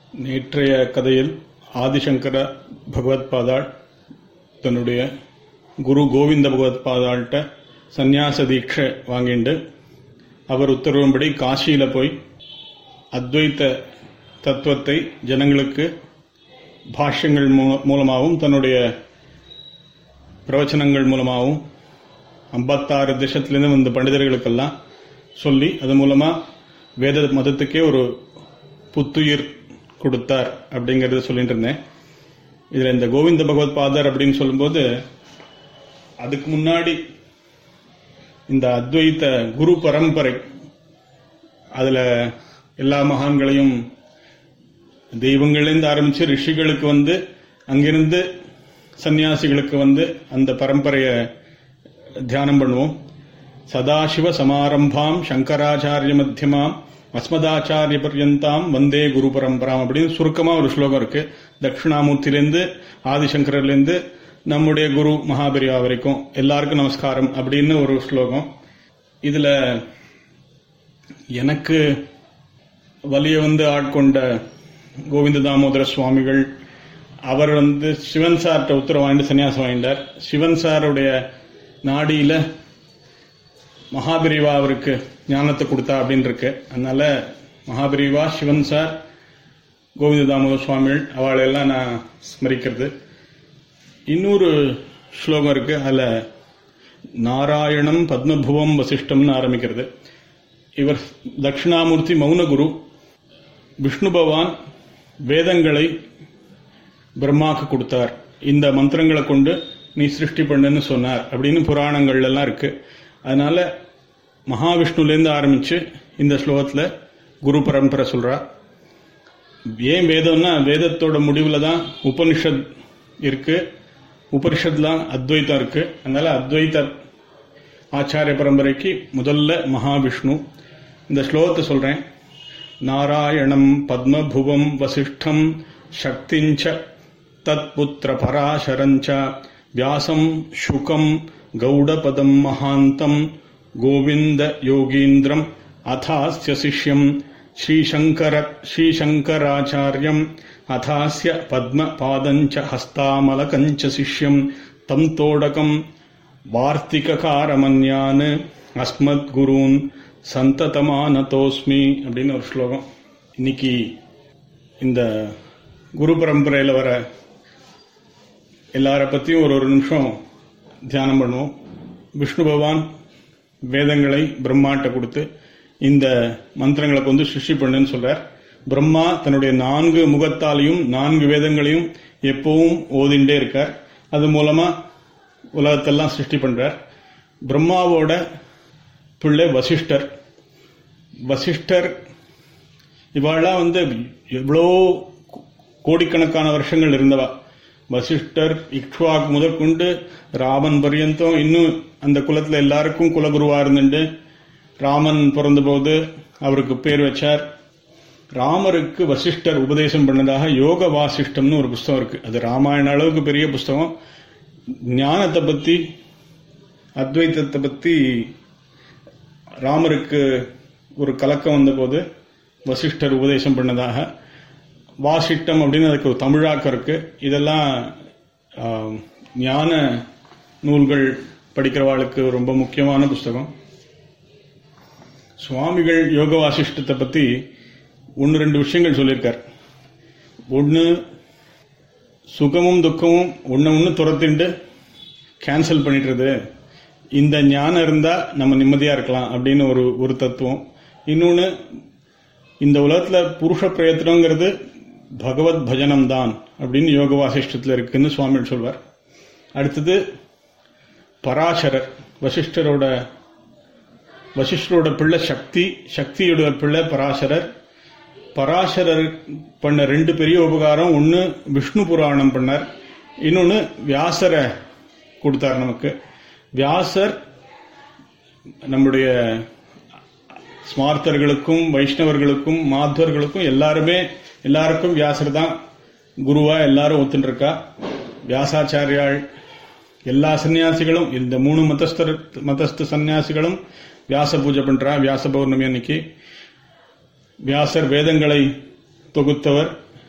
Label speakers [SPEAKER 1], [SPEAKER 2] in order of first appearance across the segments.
[SPEAKER 1] நேற்றைய கதையில் ஆதிசங்கர பகவத் பாதாள் தன்னுடைய குரு கோவிந்த பகவத் பாதாள்கிட்ட சந்நியாச தீட்சை வாங்கிண்டு அவர் உத்தரவும்படி காசியில போய் அத்வைத்த தத்துவத்தை ஜனங்களுக்கு பாஷ்யங்கள் மூ- மூலமாகவும் தன்னுடைய பிரவச்சனங்கள் மூலமாகவும் ஐம்பத்தாறு தேசத்திலிருந்து வந்த பண்டிதர்களுக்கெல்லாம் சொல்லி அது மூலமா வேத மதத்துக்கே ஒரு புத்துயிர் கொடுத்தார் அப்படிங்கறத சொல்லிட்டு இருந்தேன் இதுல இந்த கோவிந்த பகவத் பாதர் அப்படின்னு சொல்லும்போது அதுக்கு முன்னாடி இந்த அத்வைத்த குரு பரம்பரை அதுல எல்லா மகான்களையும் தெய்வங்கள்லேருந்து ஆரம்பிச்சு ரிஷிகளுக்கு வந்து அங்கிருந்து சன்னியாசிகளுக்கு வந்து அந்த பரம்பரையை தியானம் பண்ணுவோம் சதாசிவ சமாரம்பாம் சங்கராச்சாரிய மத்தியமாம் அஸ்மதாச்சாரிய பர்யந்தாம் வந்தே குரு பரம்பராம் அப்படின்னு சுருக்கமா ஒரு ஸ்லோகம் இருக்கு தட்சிணாமூர்த்திலேருந்து ஆதிசங்கர்லேருந்து நம்முடைய குரு மகாபெரிவா வரைக்கும் எல்லாருக்கும் நமஸ்காரம் அப்படின்னு ஒரு ஸ்லோகம் இதுல எனக்கு வலிய வந்து ஆட்கொண்ட கோவிந்த தாமோதர சுவாமிகள் அவர் வந்து சிவன் சார்ட்ட உத்தரவு வாங்கிட்டு சன்னியாசம் வாங்கிட்டார் சிவன் சாருடைய நாடியில மகாபிரிவா அவருக்கு ஞானத்தை கொடுத்தா அப்படின்னு இருக்கு அதனால மகாபிரிவா சிவன் சார் கோவிந்த தாமோதர சுவாமிகள் அவளையெல்லாம் நான் ஸ்மரிக்கிறது இன்னொரு ஸ்லோகம் இருக்கு அதுல நாராயணம் பத்மபுவம் வசிஷ்டம்னு ஆரம்பிக்கிறது இவர் தட்சிணாமூர்த்தி மௌனகுரு விஷ்ணு பகவான் வேதங்களை பிரம்மாக்கு கொடுத்தார் இந்த மந்திரங்களை கொண்டு நீ சிருஷ்டி பண்ணுன்னு சொன்னார் அப்படின்னு புராணங்கள் எல்லாம் இருக்கு அதனால மகாவிஷ்ணுலேருந்து ஆரம்பிச்சு இந்த ஸ்லோகத்துல குரு பரம்பரை சொல்றா ஏன் வேதம்னா வேதத்தோட முடிவுல தான் உபனிஷத் இருக்கு உபனிஷத்லாம் அத்வைத்தம் இருக்கு அதனால அத்வைத ஆச்சாரிய பரம்பரைக்கு முதல்ல மகாவிஷ்ணு இந்த ஸ்லோகத்தை சொல்றேன் நாராயணம் பத்மபுவம் வசிஷ்டம் சக்திஞ்ச தத்புத்திர பராசரஞ்ச வியாசம் சுகம் கௌடபதம் மகாந்தம் கோவிந்த யோகீந்திரம் அதாஸ்ய சிஷ்யம் ஸ்ரீசங்கர ஸ்ரீசங்கராச்சாரியம் அதாஸ்ய பத்மபாதஞ்ச ஹஸ்தாமலகஞ்ச சிஷ்யம் தம் தோடகம் வார்த்திககாரமன்யான் அஸ்மத் குருன் சந்ததமானதோஸ்மி அப்படின்னு ஒரு ஸ்லோகம் இன்னைக்கு இந்த குரு பரம்பரையில் வர எல்லார பத்தியும் ஒரு ஒரு நிமிஷம் தியானம் பண்ணுவோம் விஷ்ணு பகவான் வேதங்களை பிரம்மாட்ட கொடுத்து இந்த மந்திரங்களை கொண்டு சிருஷ்டி பண்ணுன்னு சொல்றார் பிரம்மா தன்னுடைய நான்கு முகத்தாலையும் நான்கு வேதங்களையும் எப்பவும் ஓதிண்டே இருக்கார் அது மூலமா உலகத்தெல்லாம் சிருஷ்டி பண்றார் பிரம்மாவோட பிள்ளை வசிஷ்டர் வசிஷ்டர் இவாளெல்லாம் வந்து எவ்வளோ கோடிக்கணக்கான வருஷங்கள் இருந்தவா வசிஷ்டர் இக்ஷ்வாக் முதற்கொண்டு ராமன் பர்யந்தம் இன்னும் அந்த குலத்துல எல்லாருக்கும் குலகுருவா இருந்துட்டு ராமன் பிறந்தபோது அவருக்கு பேர் வச்சார் ராமருக்கு வசிஷ்டர் உபதேசம் பண்ணதாக யோக வாசிஷ்டம்னு ஒரு புஸ்தகம் இருக்கு அது ராமாயண அளவுக்கு பெரிய புஸ்தகம் ஞானத்தை பத்தி அத்வைத்தத்தை பத்தி ராமருக்கு ஒரு கலக்கம் வந்தபோது வசிஷ்டர் உபதேசம் பண்ணதாக வாசிட்டம் அப்படின்னு அதுக்கு ஒரு தமிழாக்கம் இருக்கு இதெல்லாம் ஆம், ஞான நூல்கள் படிக்கிறவாளுக்கு ரொம்ப முக்கியமான புஸ்தகம் சுவாமிகள் யோக வாசிஷ்டத்தை பத்தி ஒன்று ரெண்டு விஷயங்கள் சொல்லியிருக்கார் ஒன்று சுகமும் துக்கமும் ஒன்று ஒன்று துரத்திண்டு கேன்சல் பண்ணிடுறது இந்த ஞானம் இருந்தா நம்ம நிம்மதியா இருக்கலாம் அப்படின்னு ஒரு ஒரு தத்துவம் இன்னொன்னு இந்த உலகத்துல புருஷ பிரயத்தனங்கிறது பகவத் பஜனம் தான் அப்படின்னு யோக வாசிஷ்டத்துல இருக்குன்னு சுவாமி சொல்வார் அடுத்தது பராசரர் வசிஷ்டரோட வசிஷ்டரோட பிள்ளை சக்தி சக்தியோட பிள்ளை பராசரர் பராசரர் பண்ண ரெண்டு பெரிய உபகாரம் ஒன்னு விஷ்ணு புராணம் பண்ணார் இன்னொன்னு வியாசரை கொடுத்தார் நமக்கு வியாசர் நம்முடைய ஸ்மார்த்தர்களுக்கும் வைஷ்ணவர்களுக்கும் மாத்வர்களுக்கும் எல்லாருமே எல்லாருக்கும் வியாசர் தான் குருவா எல்லாரும் ஒத்துட்டு இருக்கா வியாசாச்சாரியாள் எல்லா சன்னியாசிகளும் இந்த மூணு மதஸ்தர் மதஸ்த சன்னியாசிகளும் வியாச பூஜை பண்றா வியாச பௌர்ணமி அன்னைக்கு வியாசர் வேதங்களை தொகுத்தவர்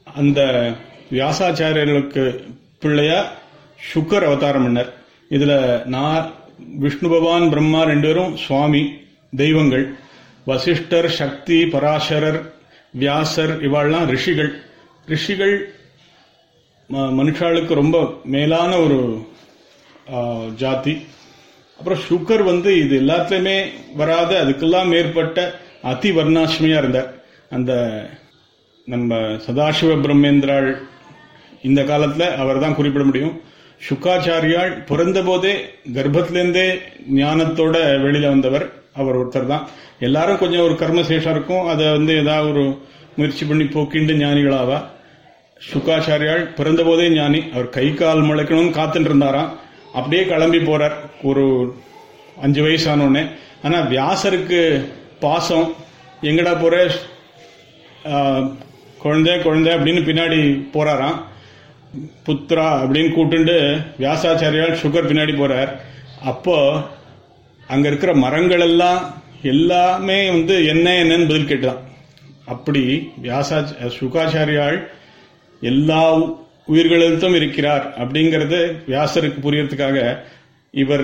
[SPEAKER 1] அந்த வியாசாச்சாரியர்களுக்கு பிள்ளையா சுக்கர் அவதாரம் பண்ணார் இதுல நான் விஷ்ணு பகவான் பிரம்மா ரெண்டு பேரும் சுவாமி தெய்வங்கள் வசிஷ்டர் சக்தி பராசரர் வியாசர் இவாள்லாம் ரிஷிகள் ரிஷிகள் ம- மனுஷாளுக்கு ரொம்ப மேலான ஒரு ஆ, ஜாதி அப்புறம் சுக்கர் வந்து இது எல்லாத்துலயுமே வராத அதுக்கெல்லாம் மேற்பட்ட அதி வர்ணாசிரமியா இருந்தார் அந்த நம்ம சதாசிவ பிரம்மேந்திராள் இந்த காலத்துல அவர் தான் குறிப்பிட முடியும் சுக்காச்சாரியாள் பிறந்த போதே கர்ப்பத்திலேருந்தே ஞானத்தோட வெளியில வந்தவர் அவர் ஒருத்தர் தான் எல்லாரும் கொஞ்சம் ஒரு கர்மசேஷம் இருக்கும் அதை வந்து ஏதாவது ஒரு முயற்சி பண்ணி போக்கிண்டு ஞானிகளாவா சுக்காச்சாரியாள் பிறந்த போதே ஞானி அவர் கை கால் முளைக்கணும்னு காத்துட்டு இருந்தாராம் அப்படியே கிளம்பி போறார் ஒரு அஞ்சு வயசானோடனே ஆனா வியாசருக்கு பாசம் எங்கடா போற ஆஹ், குழந்தை குழந்தை அப்படின்னு பின்னாடி போறாராம் புத்ரா அப்படின்னு கூட்டுண்டு வியாசாச்சாரியால் சுகர் பின்னாடி போறார் அப்போ அங்க இருக்கிற மரங்கள் எல்லாம் எல்லாமே வந்து என்ன என்னன்னு பதில் கேட்டுதான் அப்படி வியாசா சுகாச்சாரியால் எல்லா உயிர்களிலும் இருக்கிறார் அப்படிங்கறது வியாசருக்கு புரியறதுக்காக இவர்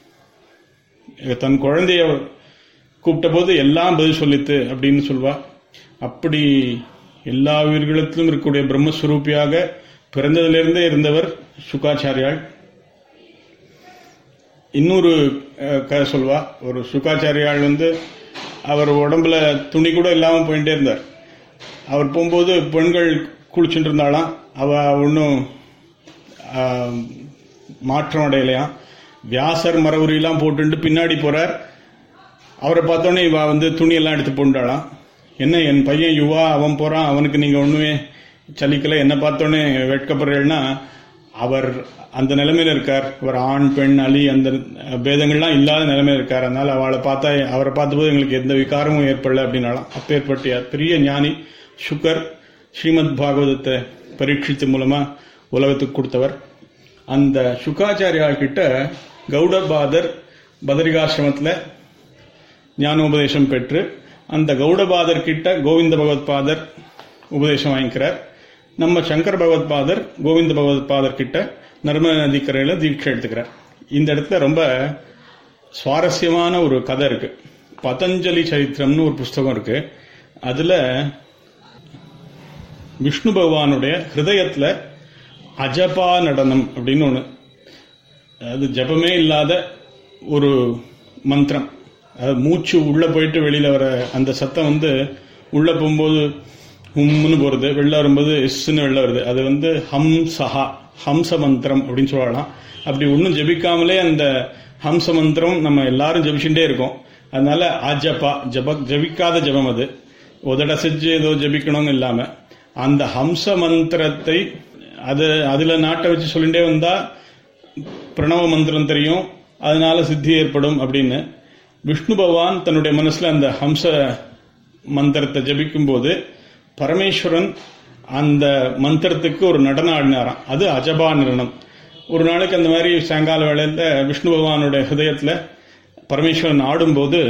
[SPEAKER 1] தன் குழந்தைய கூப்பிட்ட போது எல்லாம் பதில் சொல்லித்து அப்படின்னு சொல்வா அப்படி எல்லா உயிர்களிலும் இருக்கக்கூடிய பிரம்மஸ்வரூபியாக பிறந்ததிலிருந்தே இருந்தவர் சுகாச்சாரியாள் இன்னொரு அஹ், கதை சொல்வா ஒரு சுகாச்சாரியாள் வந்து அவர் உடம்புல துணி கூட இல்லாம போயிட்டே இருந்தார் அவர் போகும்போது பெண்கள் குளிச்சுட்டு இருந்தாலாம் அவ ஒன்றும் மாற்றம் அடையலையாம் வியாசர் மரவுரியெல்லாம் போட்டுட்டு பின்னாடி போறார் அவரை பார்த்தோன்னே இவ வந்து துணியெல்லாம் எடுத்து போண்டாளாம் என்ன என் பையன் யுவா அவன் போறான் அவனுக்கு நீங்க ஒண்ணுமே சலிக்கல என்ன பார்த்தோன்னே வெட்கப்படுறேன்னா அவர் அந்த நிலைமையில இருக்கார் அவர் ஆண் பெண் அலி அந்த பேதங்கள்லாம் இல்லாத நிலைமையில இருக்கார் அதனால அவளை பார்த்தா அவரை பார்த்தபோது எங்களுக்கு எந்த விகாரமும் ஏற்படல அப்படின்னாலாம் அப்பேற்பட்ட பெரிய ஞானி சுகர் ஸ்ரீமத் பாகவதத்தை பரீட்சித்து மூலமா உலகத்துக்கு கொடுத்தவர் அந்த சுகாச்சாரியால் கிட்ட கௌடபாதர் பதரிகாசிரமத்துல ஞானோபதேசம் பெற்று அந்த கௌடபாதர் கிட்ட கோவிந்த பகவத் பாதர் உபதேசம் வாங்கிக்கிறார் நம்ம சங்கர் பகவத் பாதர் கோவிந்த பகவத் பாதர் கிட்ட நர்மத நதிக்கரையில தீட்சை எடுத்துக்கிறார் இந்த இடத்துல ரொம்ப சுவாரஸ்யமான ஒரு கதை இருக்கு பதஞ்சலி சரித்திரம்னு ஒரு புஸ்தகம் இருக்கு அதுல விஷ்ணு பகவானுடைய ஹிருதயத்துல அஜபா நடனம் அப்படின்னு ஒண்ணு அது ஜபமே இல்லாத ஒரு மந்திரம் அது மூச்சு உள்ள போயிட்டு வெளியில வர அந்த சத்தம் வந்து உள்ள போகும்போது ஹும்னு போறது வெளில வரும்போது இஸ்ன்னு வெளில வருது அது வந்து ஹம் சஹா ஹம்ச மந்திரம் அப்படின்னு சொல்லலாம் அப்படி ஒன்றும் ஜபிக்காமலே அந்த ஹம்ச மந்திரம் நம்ம எல்லாரும் ஜபிச்சுட்டே இருக்கோம் அதனால அஜபா ஜப ஜபிக்காத ஜபம் அது உதட செஞ்சு ஏதோ ஜபிக்கணும்னு இல்லாம அந்த ஹம்ச மந்திரத்தை அது அதுல நாட்டை வச்சு சொல்லிட்டே வந்தா பிரணவ மந்திரம் தெரியும் அதனால சித்தி ஏற்படும் அப்படின்னு விஷ்ணு பகவான் தன்னுடைய மனசுல அந்த ஹம்ச மந்திரத்தை ஜபிக்கும் போது பரமேஸ்வரன் அந்த மந்திரத்துக்கு ஒரு நடனம் ஆடினாராம் அது அஜபா நடனம் ஒரு நாளைக்கு அந்த மாதிரி சாயங்கால வேளையில விஷ்ணு பகவானுடைய ஹிருதயத்துல பரமேஸ்வரன் ஆடும்போது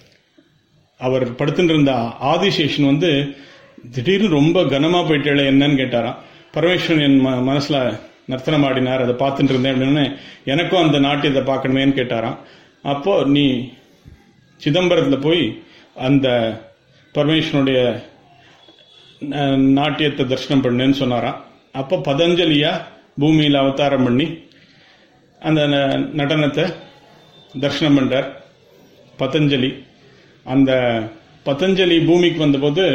[SPEAKER 1] அவர் படுத்துட்டு இருந்த ஆதிசேஷன் வந்து திடீர்னு ரொம்ப கனமா போயிட்டே என்னன்னு கேட்டாராம் பரமேஸ்வரன் என் ம- மனசுல நர்த்தனம் ஆடினார் அதை பார்த்துட்டு இருந்தேன் அப்படின்னு எனக்கும் அந்த நாட்டியத்தை பார்க்கணுமேன்னு கேட்டாராம் அப்போ நீ சிதம்பரத்துல போய் அந்த பரமேஸ்வரனுடைய ந- நாட்டியத்தை தரிசனம் பண்ணுன்னு சொன்னாராம் அப்போ பதஞ்சலியா பூமியில அவதாரம் பண்ணி அந்த ந- நடனத்தை தரிசனம் பண்றார் பதஞ்சலி அந்த பதஞ்சலி பூமிக்கு வந்தபோது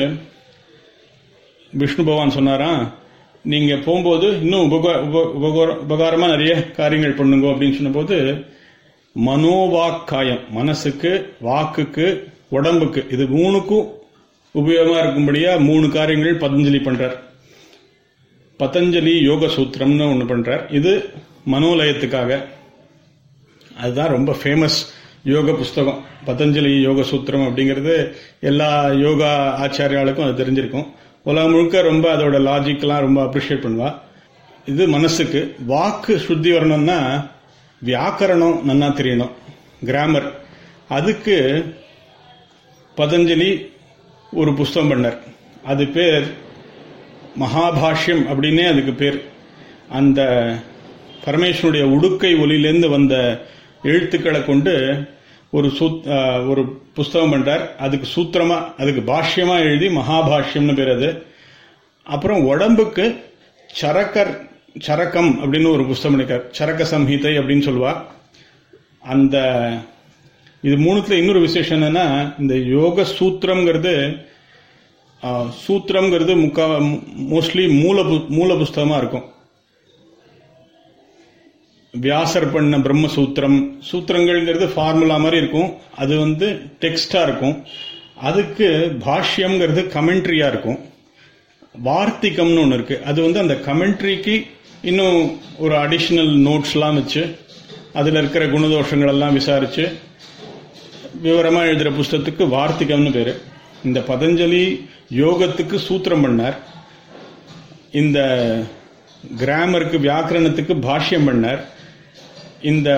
[SPEAKER 1] விஷ்ணு பகவான் சொன்னாராம் நீங்க போகும்போது இன்னும் உபக- உப- உபகார- உபகாரமா நிறைய காரியங்கள் பண்ணுங்க அப்படின்னு சொன்னபோது மனோவாக்காயம் மனசுக்கு வாக்குக்கு உடம்புக்கு இது மூணுக்கும் உபயோகமா இருக்கும்படியா மூணு காரியங்கள் பதஞ்சலி பண்றார் பதஞ்சலி யோக சூத்திரம்னு ஒன்று பண்றார் இது மனோலயத்துக்காக அதுதான் ரொம்ப ஃபேமஸ் யோக புஸ்தகம் பதஞ்சலி யோக சூத்திரம் அப்படிங்கிறது எல்லா யோகா ஆச்சாரியாளுக்கும் அது தெரிஞ்சிருக்கும் உலகம் முழுக்க ரொம்ப அதோட லாஜிக்லாம் ரொம்ப அப்ரிஷியேட் பண்ணுவா இது மனசுக்கு வாக்கு சுத்தி வரணும்னா வியாக்கரணம் நன்னா தெரியணும் கிராமர் அதுக்கு பதஞ்சலி ஒரு புஸ்தகம் பண்ணார் அது பேர் மகாபாஷ்யம் அப்படின்னே அதுக்கு பேர் அந்த பரமேஸ்வருடைய உடுக்கை ஒலியிலேருந்து வந்த எழுத்துக்களை கொண்டு ஒரு சூத் ஆஹ் ஒரு புஸ்தகம் பண்றார் அதுக்கு சூத்திரமா அதுக்கு பாஷ்யமா எழுதி மகாபாஷ்யம்னு பேர் அது அப்புறம் உடம்புக்கு சரக்கர் சரக்கம் அப்படின்னு ஒரு புஸ்தகம் பண்ணிருக்கார் சரக்க சம்ஹிதை அப்படின்னு சொல்லுவா அந்த இது மூணுத்துல இன்னொரு விசேஷம் என்னன்னா இந்த யோக சூத்திரம்ங்கிறது ஆஹ், சூத்திரம்ங்கிறது முக்கா மோஸ்ட்லி மூல பு- மூல புஸ்தகமா இருக்கும் வியாசர் பண்ண பிரம்மசூத்திரம் சூத்திரங்கள்ங்கிறது ஃபார்முலா மாதிரி இருக்கும் அது வந்து டெக்ஸ்டா இருக்கும் அதுக்கு பாஷ்யம்ங்கிறது கமெண்ட்ரியா இருக்கும் வார்த்திகம்னு ஒன்று இருக்கு அது வந்து அந்த கமெண்ட்ரிக்கு இன்னும் ஒரு அடிஷ்னல் நோட்ஸ்லாம் வச்சு அதில் இருக்கிற குணதோஷங்கள் எல்லாம் விசாரிச்சு விவரமா எழுதுற புஸ்தகத்துக்கு வார்த்திகம்னு பேரு இந்த பதஞ்சலி யோகத்துக்கு சூத்திரம் பண்ணார் இந்த கிராமருக்கு வியாக்கரணத்துக்கு பாஷ்யம் பண்ணார் இந்த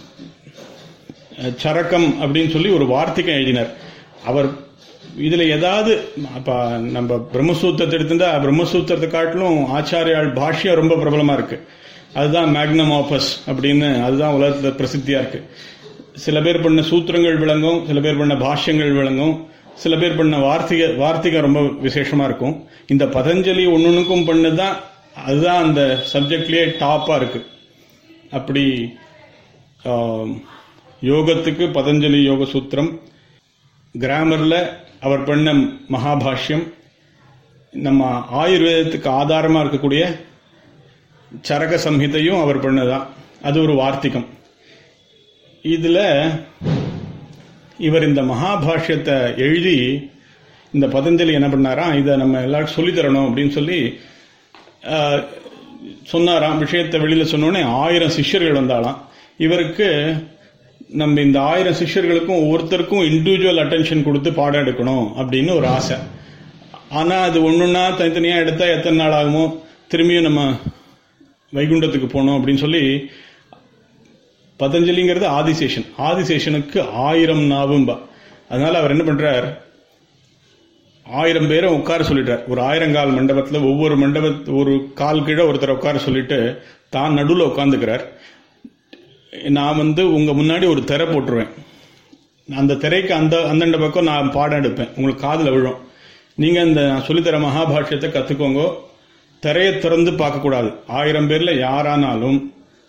[SPEAKER 1] அஹ், சரக்கம் அப்படின்னு சொல்லி ஒரு வார்த்திகம் எழுதினார் அவர் இதுல ஏதாவது அப்ப நம்ம பிரம்மசூத்திரத்தை எடுத்திருந்தா பிரம்மசூத்திரத்தை காட்டிலும் ஆச்சாரியால் பாஷ்யம் ரொம்ப பிரபலமா இருக்கு அதுதான் மேக்னம் ஆபஸ் அப்படின்னு அதுதான் உலகத்துல பிரசித்தியா இருக்கு சில பேர் பண்ண சூத்திரங்கள் விளங்கும் சில பேர் பண்ண பாஷ்யங்கள் விளங்கும் சில பேர் பண்ண வார்த்திக வார்த்திகம் ரொம்ப விசேஷமா இருக்கும் இந்த பதஞ்சலி ஒன்னொன்னுக்கும் பண்ணதுதான் அதுதான் அந்த சப்ஜெக்ட்லயே டாப்பா இருக்கு அப்படி ஆம், யோகத்துக்கு பதஞ்சலி யோக சூத்திரம் கிராமர்ல அவர் பண்ண மகாபாஷ்யம் நம்ம ஆயுர்வேதத்துக்கு ஆதாரமா இருக்கக்கூடிய சரக சம்ஹிதையும் அவர் பண்ணதான் அது ஒரு வார்த்திகம் இதுல இவர் இந்த மகாபாஷ்யத்தை எழுதி இந்த பதஞ்சலி என்ன பண்ணாராம் இதை நம்ம எல்லாருக்கும் சொல்லித் தரணும் அப்படின்னு சொல்லி ஆஹ், சொன்னாராம் விஷயத்தை வெளியில சொன்னோடனே ஆயிரம் சிஷ்யர்கள் வந்தாலாம் இவருக்கு நம்ம இந்த ஆயிரம் சிஷ்யர்களுக்கும் ஒவ்வொருத்தருக்கும் இண்டிவிஜுவல் அட்டென்ஷன் கொடுத்து பாடம் எடுக்கணும் அப்படின்னு ஒரு ஆசை ஆனா அது ஒன்னொன்னா தனித்தனியா எடுத்தா எத்தனை நாள் ஆகுமோ திரும்பியும் நம்ம வைகுண்டத்துக்கு போகணும் அப்படின்னு சொல்லி பதஞ்சலிங்கிறது ஆதிசேஷன் ஆதிசேஷனுக்கு ஆயிரம் நாவும்பா அதனால அவர் என்ன பண்றார் ஆயிரம் பேரை உட்கார சொல்லிட்டார் ஒரு ஆயிரங்கால் மண்டபத்துல ஒவ்வொரு மண்டப ஒரு கால் கீழே ஒருத்தர் உட்கார சொல்லிட்டு தான் நடுவில் உட்காந்துக்கிறார் நான் வந்து உங்க முன்னாடி ஒரு திரை போட்டுருவேன் அந்த திரைக்கு அந்த அந்தண்ட பக்கம் நான் பாடம் எடுப்பேன் உங்களுக்கு காதுல விழும் நீங்க இந்த நான் சொல்லித்தர மகாபாஷ்யத்தை கத்துக்கோங்க திரையை திறந்து பார்க்க கூடாது ஆயிரம் பேர்ல யாரானாலும்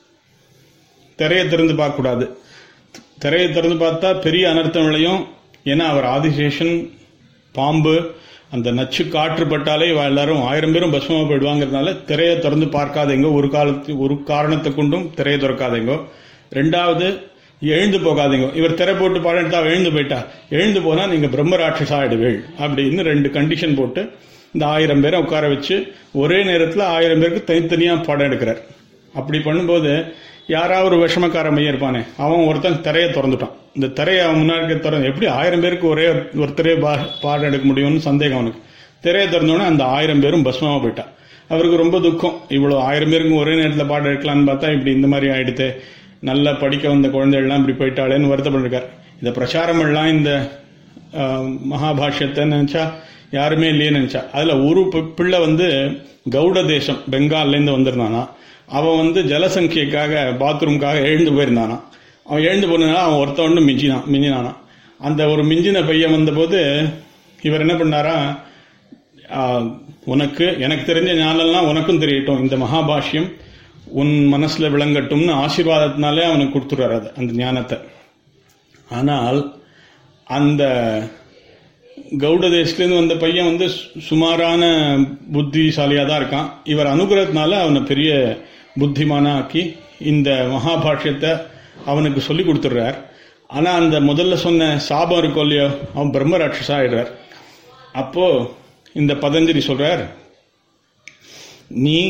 [SPEAKER 1] திரையை திறந்து பார்க்க கூடாது திரையை திறந்து பார்த்தா பெரிய அனர்த்தம் விளையும் ஏன்னா அவர் ஆதிசேஷன் பாம்பு அந்த நச்சு காற்று பட்டாலே இவ எல்லாரும் ஆயிரம் பேரும் பஸ்மமா போயிடுவாங்கிறதுனால திரையை திறந்து பார்க்காதீங்க ஒரு காலத்து ஒரு காரணத்தை கொண்டும் திரையை திறக்காதீங்க ரெண்டாவது எழுந்து போகாதீங்க இவர் திரை போட்டு பாடம் எடுத்தா எழுந்து போயிட்டா எழுந்து போனா நீங்க பிரம்ம ராட்சசா ஆயிடுவீள் அப்படின்னு ரெண்டு கண்டிஷன் போட்டு இந்த ஆயிரம் பேரை உட்கார வச்சு ஒரே நேரத்துல ஆயிரம் பேருக்கு தனித்தனியா பாடம் எடுக்கிறார் அப்படி பண்ணும்போது யாராவது ஒரு விஷமக்கார மையம் இருப்பானே அவன் ஒருத்தன் திரையை திறந்துட்டான் இந்த திரையை அவன் முன்னாடி திறந்து எப்படி ஆயிரம் பேருக்கு ஒரே ஒருத்தரே பா- பாடம் எடுக்க முடியும்னு சந்தேகம் அவனுக்கு திரையை திறந்தோடனே அந்த ஆயிரம் பேரும் பஸ்மமா போயிட்டான் அவருக்கு ரொம்ப துக்கம் இவ்வளவு ஆயிரம் பேருக்கு ஒரே நேரத்தில் பாடம் எடுக்கலாம்னு பார்த்தா இப்படி இந்த மாதிரி ஆயிடுத்து நல்லா படிக்க வந்த குழந்தைகள்லாம் இப்படி போயிட்டாளேன்னு வருத்தப்பட்டிருக்கார் இந்த பிரச்சாரம் எல்லாம் இந்த ஆஹ், மகாபாஷ்யத்தை நினைச்சா யாருமே இல்லையே நினைச்சா அதுல ஒரு பி- பிள்ளை வந்து கவுட தேசம் பெங்கால்ல இருந்து வந்திருந்தானா அவன் வந்து ஜலசங்கியக்காக பாத்ரூம்காக எழுந்து போயிருந்தானா அவன் எழுந்து போனதுனால அவன் ஒருத்த ஒன்று மிஞ்சினான் மிஞ்சினானா அந்த ஒரு மிஞ்சின பையன் வந்தபோது இவர் என்ன பண்ணாரா ஆஹ், உனக்கு எனக்கு தெரிஞ்ச ஞானம்லாம் உனக்கும் தெரியட்டும் இந்த மகாபாஷ்யம் உன் மனசுல விளங்கட்டும்னு ஆசீர்வாதத்தினாலே அவனுக்கு கொடுத்துறாரு அது அந்த ஞானத்தை ஆனால் அந்த கவுட தேசத்துலேருந்து வந்த பையன் வந்து சு- சுமாரான புத்திசாலியா தான் இருக்கான் இவர் அனுகிரகத்தினால அவனை பெரிய புத்திமானா ஆக்கி இந்த மகாபாஷ்யத்தை அவனுக்கு சொல்லி கொடுத்துடுறார் ஆனா அந்த முதல்ல சொன்ன சாபம் இருக்கும் இல்லையோ அவன் பிரம்ம ராட்சசா ஆயிடுறார் அப்போ இந்த பதஞ்சலி சொல்றார் நீ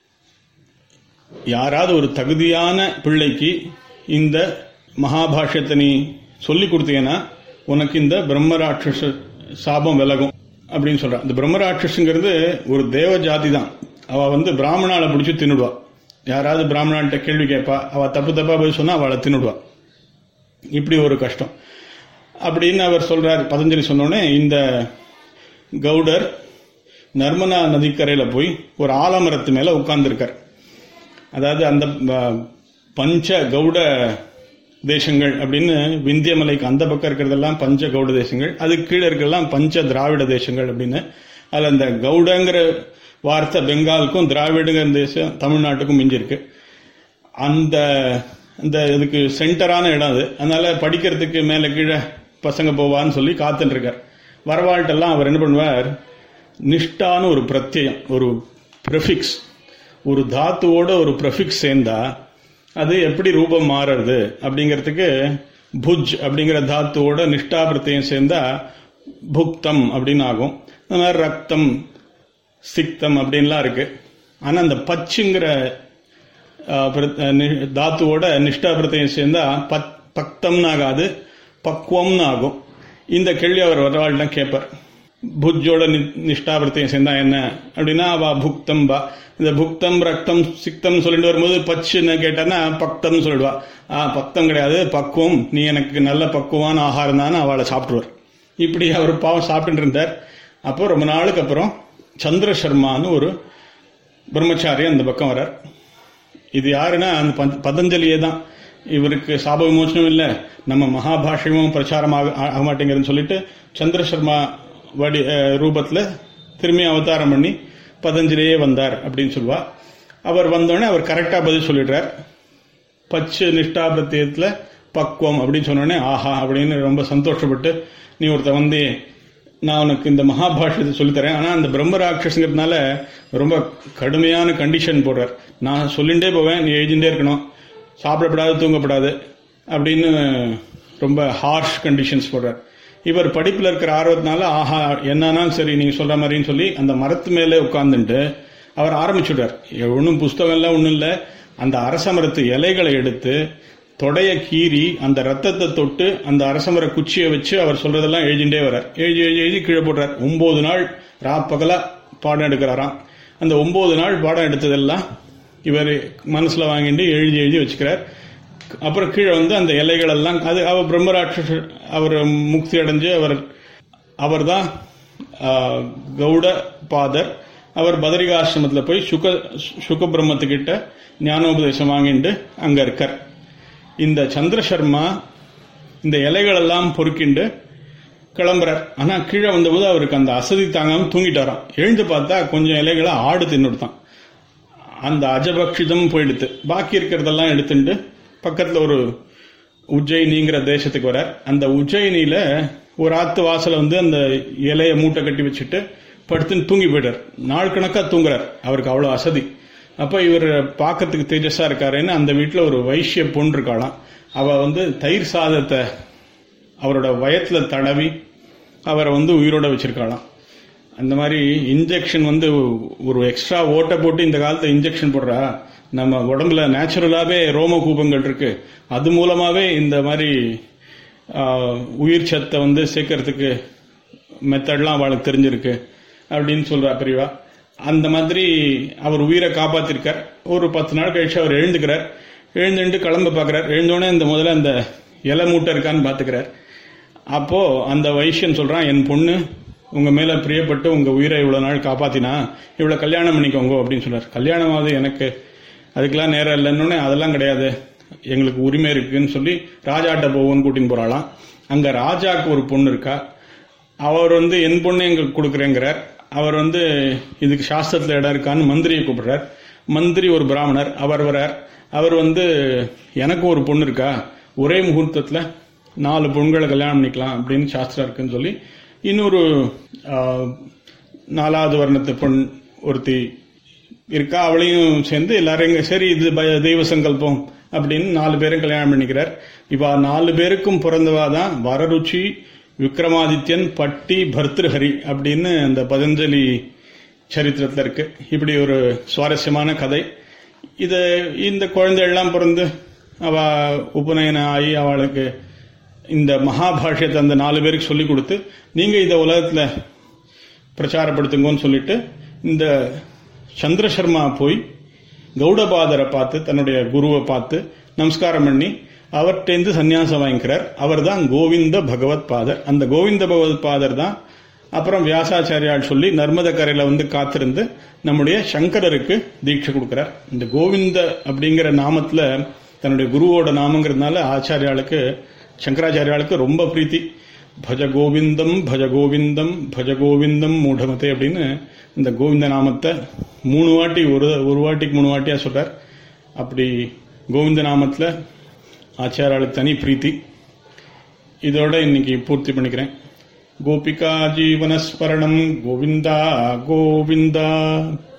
[SPEAKER 1] யாராவது ஒரு தகுதியான பிள்ளைக்கு இந்த மகாபாஷ்யத்தை நீ சொல்லி கொடுத்தீங்கன்னா உனக்கு இந்த பிரம்மராட்சச சாபம் விலகும் அப்படின்னு சொல்றான் இந்த பிரம்மராட்சசுங்கிறது ஒரு தேவ ஜாதி தான் அவ வந்து பிராமணால பிடிச்சி தின்னுடுவா யாராவது பிராமணான்ட்ட கேள்வி கேட்பா அவ தப்பு தப்பா போய் சொன்னா அவளை தின்னுடுவா இப்படி ஒரு கஷ்டம் அப்படின்னு அவர் சொல்றார் பதஞ்சலி சொன்னோடனே இந்த கவுடர் நர்மதா நதிக்கரையில போய் ஒரு ஆலமரத்து மேல உட்கார்ந்துருக்கார் அதாவது அந்த அஹ், பஞ்ச கவுட தேசங்கள் அப்படின்னு விந்தியமலைக்கு அந்த பக்கம் இருக்கிறதெல்லாம் பஞ்ச கவுட தேசங்கள் அதுக்கு கீழே இருக்கிறதெல்லாம் பஞ்ச திராவிட தேசங்கள் அப்படின்னு அதுல அந்த கவுடங்கிற வார்த்தை பெங்காலுக்கும் திராவிடங்கிற தேசம் தமிழ்நாட்டுக்கும் மிஞ்சிருக்கு அந்த அந்த இதுக்கு சென்டரான இடம் அது அதனால படிக்கிறதுக்கு மேல கீழே பசங்க போவான்னு சொல்லி காத்துட்டு இருக்கார் வரவாழ்ட்டெல்லாம் அவர் என்ன பண்ணுவார் நிஷ்டான்னு ஒரு பிரத்யயம் ஒரு ப்ரெஃபிக்ஸ் ஒரு தாத்துவோட ஒரு ப்ரெஃபிக்ஸ் சேர்ந்தா அது எப்படி ரூபம் மாறுறது அப்படிங்கிறதுக்கு புஜ் அப்படிங்கிற தாத்துவோட நிஷ்டா பிரத்யம் சேர்ந்தா புக்தம் அப்படின்னு ஆகும் அந்த மாதிரி ரக்தம் சிக்தம் அப்படின்லாம் இருக்கு ஆனா அந்த பச்சுங்கிற ஆஹ், பிர- அஹ், நி- தாத்துவோட நிஷ்டா பிரத்யம் சேர்ந்தா பத் பக்தம்னு ஆகாது பக்குவம்னு ஆகும் இந்த கேள்வி அவர் வரவாள்லாம் கேட்பார் புஜ்ஜோட நி- நிஷ்டா பிரத்யம் சேர்ந்தா என்ன அப்படின்னா அவ புக்தம் பா இந்த புக்தம் ரக்தம் சிக்தம் சொல்லிட்டு வரும்போது பச்சுன்னு கேட்டான்னா பக்தம் சொல்லிடுவா ஆ பக்தம் கிடையாது பக்குவம் நீ எனக்கு நல்ல பக்குவான ஆகாரம் தான் அவளை சாப்பிடுவார் இப்படி அவர் பாவம் சாப்பிட்டு இருந்தார் அப்போ ரொம்ப நாளுக்கு அப்புறம் சந்திர சர்மான்னு ஒரு பிரம்மச்சாரி அந்த பக்கம் வரார் இது யாருன்னா அந்த பந்த- பதஞ்சலியே தான் இவருக்கு சாப விமோசனம் இல்ல நம்ம மகாபாஷ்யமும் பிரச்சாரம் ஆக ஆக மாட்டேங்கிறதுன்னு சொல்லிட்டு சந்திர சர்மா வடி அஹ், ரூபத்துல திரும்பி அவதாரம் பண்ணி பதஞ்சலியே வந்தார் அப்படின்னு சொல்லுவா அவர் வந்தோடனே அவர் கரெக்டா பதில் சொல்லிடுறார் பச்சு நிஷ்டா பிரத்யத்துல பக்குவம் அப்படின்னு சொன்னோடனே ஆஹா அப்படின்னு ரொம்ப சந்தோஷப்பட்டு நீ ஒருத்த வந்து நான் உனக்கு இந்த மகாபாஷ்யத்தை சொல்லித்தரேன் ஆனா அந்த பிரம்ம ராட்சஸுங்கிறதுனால ரொம்ப கடுமையான கண்டிஷன் போடுறார் நான் சொல்லிண்டே போவேன் நீ எழுதிண்டே இருக்கணும் சாப்பிடப்படாது தூங்கப்படாது அப்படின்னு ரொம்ப ஹார்ஷ் கண்டிஷன்ஸ் போடுறார் இவர் படிப்புல இருக்கிற ஆர்வத்தினால ஆஹா என்னன்னாலும் சரி நீங்க சொல்ற மாதிரின்னு சொல்லி அந்த மரத்து மேலே உட்கார்ந்துட்டு அவர் ஆரம்பிச்சுடுறார் ஒன்றும் புஸ்தகம் எல்லாம் ஒன்றும் இல்லை அந்த அரச மரத்து இலைகளை எடுத்து தொடைய கீறி அந்த ரத்தத்தை தொட்டு அந்த அரசமர குச்சியை வச்சு அவர் சொல்றதெல்லாம் எழுதிண்டே வர்றார் எழுதி எழுதி எழுதி கீழே போடுறார் ஒன்பது நாள் ராப்பகலா பாடம் எடுக்கிறாராம் அந்த ஒன்பது நாள் பாடம் எடுத்ததெல்லாம் இவர் மனசுல வாங்கிட்டு எழுதி எழுதி வச்சுக்கிறார் அப்புறம் கீழே வந்து அந்த இலைகள் எல்லாம் அது அவர் பிரம்மராட்சஸ் அவர் முக்தி அடைஞ்சு அவர் அவர்தான் ஆஹ், கௌட பாதர் அவர் பதரிகாசிரமத்தில் போய் சுக சுக பிரம்மத்துக்கிட்ட ஞானோபதேசம் வாங்கிட்டு அங்க இருக்கார் இந்த சந்திர சர்மா இந்த இலைகள் எல்லாம் பொறுக்கிண்டு கிளம்புறார் ஆனா கீழே வந்தபோது அவருக்கு அந்த அசதி தாங்காம தூங்கிட்டாராம் எழுந்து பார்த்தா கொஞ்சம் இலைகளை ஆடு தின்னுடுத்தான் அந்த அஜபக்ஷிதம் போயிடுத்து பாக்கி இருக்கிறதெல்லாம் எடுத்துட்டு பக்கத்துல ஒரு உஜ்ஜயினிங்கிற தேசத்துக்கு வரார் அந்த உஜ்ஜயினியில ஒரு ஆத்து வாசல வந்து அந்த இலைய மூட்டை கட்டி வச்சுட்டு படுத்துன்னு தூங்கி போயிட்டார் நாள் கணக்கா தூங்குறார் அவருக்கு அவ்வளவு அசதி அப்ப இவர் பார்க்கறதுக்கு தேஜஸா இருக்காருன்னு அந்த வீட்டுல ஒரு வைஷ்ய பொண்ணு இருக்காளாம் அவ வந்து தயிர் சாதத்தை அவரோட வயத்துல தடவி அவரை வந்து உயிரோட வச்சிருக்காளாம் அந்த மாதிரி இன்ஜெக்ஷன் வந்து ஒரு எக்ஸ்ட்ரா ஓட்டை போட்டு இந்த காலத்துல இன்ஜெக்ஷன் போடுறா நம்ம உடம்புல நேச்சுரலாவே ரோம கூப்பங்கள் இருக்கு அது மூலமாவே இந்த மாதிரி ஆஹ், உயிர் சத்தை வந்து சேர்க்கறதுக்கு மெத்தட்லாம் அவளுக்கு தெரிஞ்சிருக்கு அப்படின்னு சொல்றா பெரியவா அந்த மாதிரி அவர் உயிரை காப்பாத்திருக்கார் ஒரு பத்து நாள் கழிச்சு அவர் எழுந்துக்கிறார் எழுந்துட்டு கிளம்ப பாக்குறார் எழுந்தோடனே இந்த முதல்ல அந்த இலை மூட்டை இருக்கான்னு பாத்துக்கிறார் அப்போ அந்த வைஷ்யன் சொல்றான் என் பொண்ணு உங்க மேல பிரியப்பட்டு உங்க உயிரை இவ்வளவு நாள் காப்பாத்தினா இவ்வளவு கல்யாணம் பண்ணிக்கோங்க அப்படின்னு சொல்றார் கல்யாணம் ஆகுது எனக்கு அதுக்கெல்லாம் நேரம் இல்லைன்னு அதெல்லாம் கிடையாது எங்களுக்கு உரிமை இருக்குன்னு சொல்லி ராஜாட்ட போவோன்னு கூட்டின்னு போறாளாம் அங்க ராஜாக்கு ஒரு பொண்ணு இருக்கா அவர் வந்து என் பொண்ணு எங்களுக்கு கொடுக்குறேங்கிறார் அவர் வந்து இதுக்கு சாஸ்திரத்துல இடம் இருக்கான்னு மந்திரியை கூப்பிடுறார் மந்திரி ஒரு பிராமணர் அவர் வரார் அவர் வந்து எனக்கு ஒரு பொண்ணு இருக்கா ஒரே முகூர்த்தத்துல நாலு பொண்களை கல்யாணம் பண்ணிக்கலாம் அப்படின்னு சாஸ்திரம் இருக்குன்னு சொல்லி இன்னொரு ஆஹ், நாலாவது வர்ணத்து பெண் ஒருத்தி இருக்கா அவளையும் சேர்ந்து எல்லாரும் இங்க சரி இது ப- தெய்வ சங்கல்பம் அப்படின்னு நாலு பேரும் கல்யாணம் பண்ணிக்கிறார் இவா நாலு பேருக்கும் பிறந்தவா தான் வரருச்சி விக்ரமாதித்யன் பட்டி பர்திருஹரி அப்படின்னு அந்த பதஞ்சலி சரித்திரத்துல இருக்கு இப்படி ஒரு சுவாரஸ்யமான கதை இது இந்த குழந்தைகள்லாம் பிறந்து அவ உபநயனம் ஆகி அவளுக்கு இந்த மகாபாஷ்யத்தை அந்த நாலு பேருக்கு சொல்லி கொடுத்து நீங்க இத உலகத்துல பிரச்சாரப்படுத்துங்கன்னு சொல்லிட்டு இந்த சந்திர சர்மா போய் கௌடபாதரை பார்த்து தன்னுடைய குருவை பார்த்து நமஸ்காரம் பண்ணி அவர்கிட்டேருந்து சன்னியாசம் வாங்கிக்கிறார் அவர் தான் கோவிந்த பகவத் பாதர் அந்த கோவிந்த பகவத் பாதர் தான் அப்புறம் வியாசாச்சாரியால் சொல்லி நர்மத கரையில வந்து காத்திருந்து நம்முடைய சங்கரருக்கு தீட்சை கொடுக்கிறார் இந்த கோவிந்த அப்படிங்கிற நாமத்துல தன்னுடைய குருவோட நாமங்கிறதுனால ஆச்சாரியாளுக்கு சங்கராச்சாரியாளுக்கு ரொம்ப பிரீத்தி பஜ கோவிந்தம் பஜ கோவிந்தம் பஜ கோவிந்தம் மூடமதே அப்படின்னு இந்த கோவிந்த நாமத்தை மூணு வாட்டி ஒரு ஒரு வாட்டிக்கு மூணு வாட்டியா சொல்றார் அப்படி கோவிந்த நாமத்துல ஆச்சாரியாளுக்கு தனி பிரீத்தி இதோட இன்னைக்கு பூர்த்தி பண்ணிக்கிறேன் கோபிகா ஜீவனஸ்மரணம் கோவிந்தா கோவிந்தா